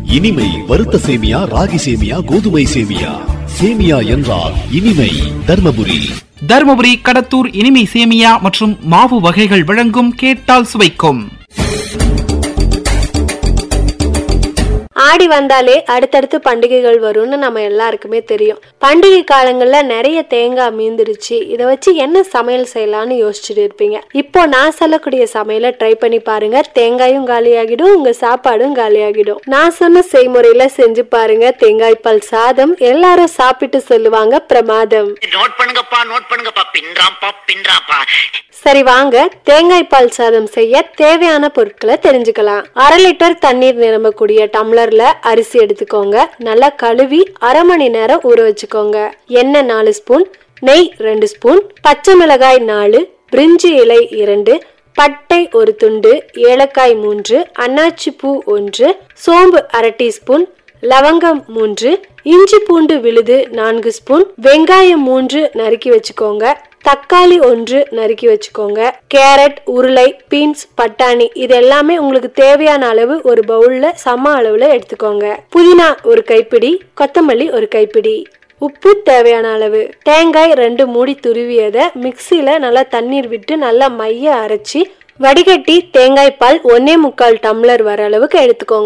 இனிமை வறுத்த சேமியா ராகி சேமியா கோதுமை சேமியா சேமியா என்றால் இனிமை தர்மபுரி தருமபுரி கடத்தூர் இனிமை சேமியா மற்றும் மாவு வகைகள் வழங்கும் கேட்டால் சுவைக்கும் ஆடி வந்தாலே அடுத்தடுத்து பண்டிகைகள் வரும்னு நம்ம எல்லாருக்குமே தெரியும் பண்டிகை காலங்கள்ல நிறைய தேங்காய் மீந்துருச்சு இதை வச்சு என்ன சமையல் செய்யலாம்னு யோசிச்சுட்டு இருப்பீங்க இப்போ நான் சொல்லக்கூடிய சமையலை ட்ரை பண்ணி பாருங்க தேங்காயும் காலியாகிடும் உங்க சாப்பாடும் காலியாகிடும் நான் சொன்ன செய்முறையில செஞ்சு பாருங்க தேங்காய் பால் சாதம் எல்லாரும் சாப்பிட்டு சொல்லுவாங்க பிரமாதம் நோட் பண்ணுங்கப்பா நோட் பண்ணுங்கப்பா பின்றாம்பா பின்றாம்பா சரி வாங்க தேங்காய் பால் சாதம் செய்ய தேவையான பொருட்களை தெரிஞ்சுக்கலாம் அரை லிட்டர் தண்ணீர் நிரம்பக்கூடிய டம்ளர்ல அரிசி எடுத்துக்கோங்க நல்லா கழுவி அரை மணி நேரம் ஊற வச்சுக்கோங்க எண்ணெய் நாலு ஸ்பூன் நெய் ரெண்டு ஸ்பூன் பச்சை மிளகாய் நாலு பிரிஞ்சி இலை இரண்டு பட்டை ஒரு துண்டு ஏலக்காய் மூன்று அன்னாச்சி பூ ஒன்று சோம்பு அரை டீஸ்பூன் லவங்கம் மூன்று இஞ்சி பூண்டு விழுது நான்கு ஸ்பூன் வெங்காயம் மூன்று நறுக்கி வச்சுக்கோங்க தக்காளி ஒன்று நறுக்கி வச்சுக்கோங்க கேரட் உருளை பீன்ஸ் பட்டாணி இது எல்லாமே உங்களுக்கு தேவையான அளவு ஒரு பவுல்ல சம அளவுல எடுத்துக்கோங்க புதினா ஒரு கைப்பிடி கொத்தமல்லி ஒரு கைப்பிடி உப்பு தேவையான அளவு தேங்காய் ரெண்டு மூடி துருவியதை மிக்சியில நல்லா தண்ணீர் விட்டு நல்லா மைய அரைச்சி வடிகட்டி தேங்காய் பால் ஒன்னே முக்கால் டம்ளர் வர அளவுக்கு எடுத்துக்கோங்க